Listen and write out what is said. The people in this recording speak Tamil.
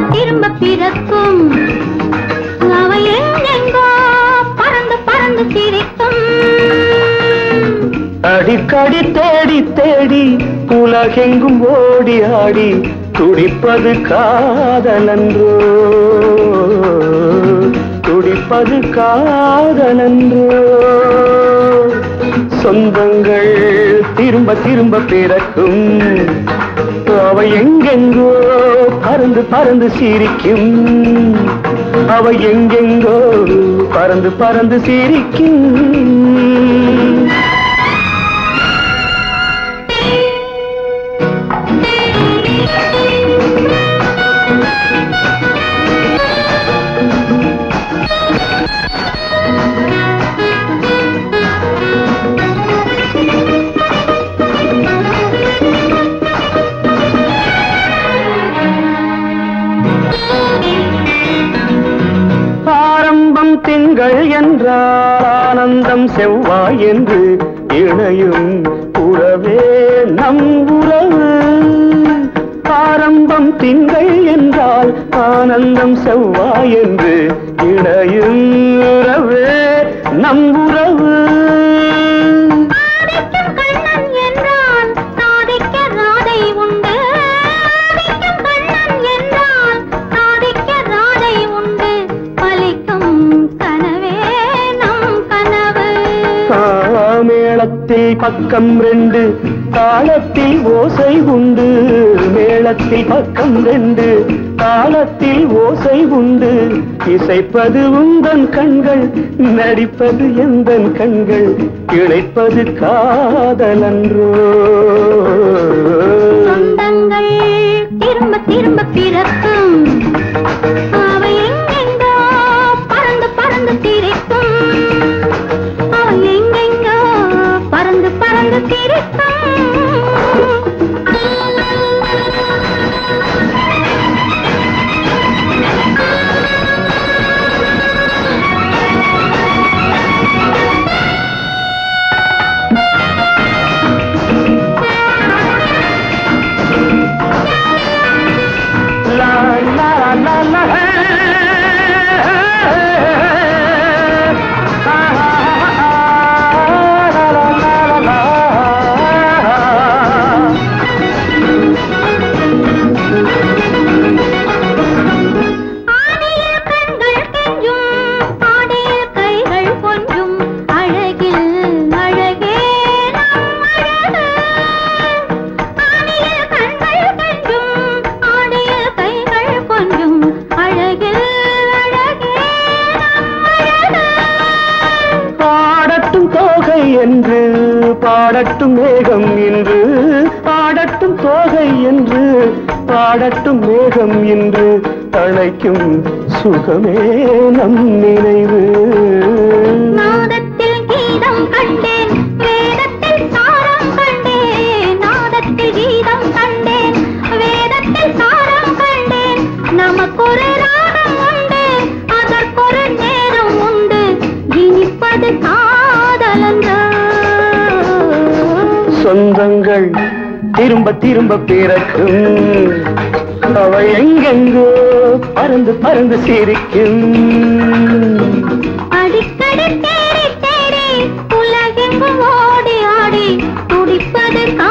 திரும்ப பிறக்கும் அவை எங்கெங்கோ பறந்து பறந்து சிரிக்கும் அடிக்கடி தேடி தேடி உலகெங்கும் ஓடி ஆடி துடிப்பது காதலன்றோ துடிப்பது காதலன்றோ சொந்தங்கள் திரும்ப திரும்ப பிறக்கும் அவை எங்கெங்கோ பறந்து பறந்து சிரிக்கும் அவை எங்கெங்கோ பறந்து பறந்து சிரிக்கும் ஆரம்பம் திங்கள் என்றால் ஆனந்தம் செவ்வாய் என்று இணையும் உறவே நம் உறவு ஆரம்பம் திங்கள் என்றால் ஆனந்தம் செவ்வாய் என்று இணையும் உறவே நம் உறவு ஆதிக்கும் கண்ணன் என்றால் சாதிக்க ராதை உண்டு ஆதிக்கும் கண்ணன் என்றால் சாதிக்க ராதை உண்டு பலிக்கும் கனவே நம் கனவு மேளத்தில் பக்கம் ரெண்டு தாளத்தில் ஓசை உண்டு மேளத்தில் பக்கம் ரெண்டு தாளத்தில் ஓசை உண்டு இசைப்பது உந்தன் கண்கள் நடிப்பது எந்தன் கண்கள் இழைப்பது காதலன்றோ சொந்தங்கள் திரும்ப திரும்ப பிறக்கும் அவை எங்கெங்கோ பறந்து பறந்து திரிக்கும் அவை எங்கெங்கோ பறந்து பறந்து திரிக்கும் லா லா லா லா ஹே. ஆ, ஆ, ஆ, லா, லா, லா, லா, லா. ஆடியில் கண்கள் கெஞ்சும் ஆடியில் கைகள் கொஞ்சும் அழகில் அழகே நம் அழகு ஆடியில் கண்கள் கெஞ்சும் ஆடியில் கைகள் கொஞ்சும் அழகில் அழகே நம் அழகு பாடட்டும் தோகை என்று பாடட்டும் மேகம் என்று பாடட்டும் தோகை என்று பாடட்டும் மேகம் என்று அழைக்கும் சுகமே நம் நினைவு நாதத்தில் கீதம் கண்டேன் வேதத்தில் சாரம் கண்டேன் நாதத்தில் கீதம் கண்டேன் வேதத்தில் சாரம் கண்டேன் நமக்கொரு ராகம் உண்டு அதற்கொரு நேரம் உண்டு இனிப்பது காதலன்றோ சொந்தங்கள் திரும்ப திரும்ப பிறக்கும் அவை எங்கெங்கோ பறந்து பறந்து சிரிக்கும் அடிக்கடி தேடி தேடி உலகெங்கும் ஓடி ஆடி துடிப்பது கா